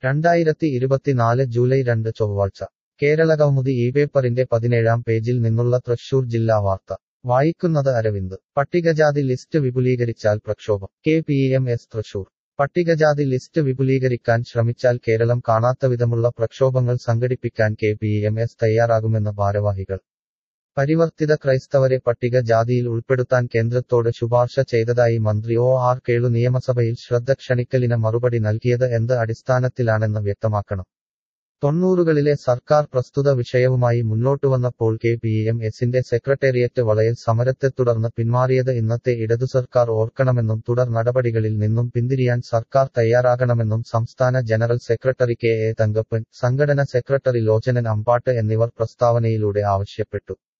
രണ്ടായിരത്തി ഇരുപത്തിനാല് ജൂലൈ രണ്ട് ചൊവ്വാഴ്ച കേരളകൗമുദി ഈ പേപ്പറിന്റെ പതിനേഴാം പേജിൽ നിന്നുള്ള തൃശൂർ ജില്ലാ വാർത്ത വായിക്കുന്നത് അരവിന്ദ് പട്ടികജാതി ലിസ്റ്റ് വിപുലീകരിച്ചാൽ പ്രക്ഷോഭം K P M S Thrissur പട്ടികജാതി ലിസ്റ്റ് വിപുലീകരിക്കാൻ ശ്രമിച്ചാൽ കേരളം കാണാത്തവിധമുള്ള പ്രക്ഷോഭങ്ങൾ സംഘടിപ്പിക്കാൻ കെ പി എം എസ് തയ്യാറാകുമെന്ന് ഭാരവാഹികൾ പരിവർത്തിത ക്രൈസ്തവരെ പട്ടിക ജാതിയിൽ ഉൾപ്പെടുത്താൻ കേന്ദ്രത്തോട് ശുപാർശ ചെയ്തതായി മന്ത്രി ഒ ആർ കേളു നിയമസഭയിൽ ശ്രദ്ധ ക്ഷണിക്കലിന് മറുപടി നൽകിയത് എന്ത് അടിസ്ഥാനത്തിലാണെന്ന് വ്യക്തമാക്കണം തൊണ്ണൂറുകളിലെ സർക്കാർ പ്രസ്തുത വിഷയവുമായി മുന്നോട്ടുവന്നപ്പോൾ കെ പി എം എസിന്റെ സെക്രട്ടേറിയറ്റ് വളയൽ സമരത്തെ തുടർന്ന് പിന്മാറിയത് ഇന്നത്തെ ഇടതു സർക്കാർ ഓർക്കണമെന്നും തുടർ നടപടികളിൽ നിന്നും പിന്തിരിയാൻ സർക്കാർ തയ്യാറാകണമെന്നും സംസ്ഥാന general secretary K A Thankappan സംഘടന സെക്രട്ടറി ലോചനൻ അമ്പാട്ട് എന്നിവർ പ്രസ്താവനയിലൂടെ ആവശ്യപ്പെട്ടു